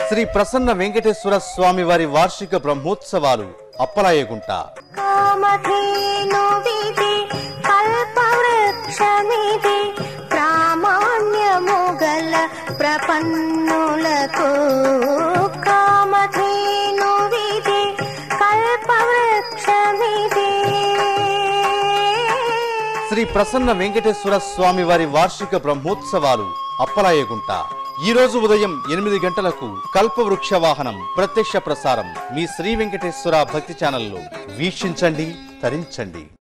శ్రీ ప్రసన్న వెంకటేశ్వర స్వామి వారి వార్షిక బ్రహ్మోత్సవాలు అప్పలాయగుంట కామధేనువిది కల్పవృక్షమిది ప్రామాణ్యము గల ప్రపన్నులకు కామధేనువిది కల్పవృక్షమిది శ్రీ ప్రసన్న వెంకటేశ్వర స్వామి వారి వార్షిక బ్రహ్మోత్సవాలు అప్పలాయగుంట ఈ రోజు ఉదయం ఎనిమిది గంటలకు కల్పవృక్ష వాహనం ప్రత్యక్ష ప్రసారం మీ శ్రీ వెంకటేశ్వర భక్తి ఛానల్లో వీక్షించండి తరించండి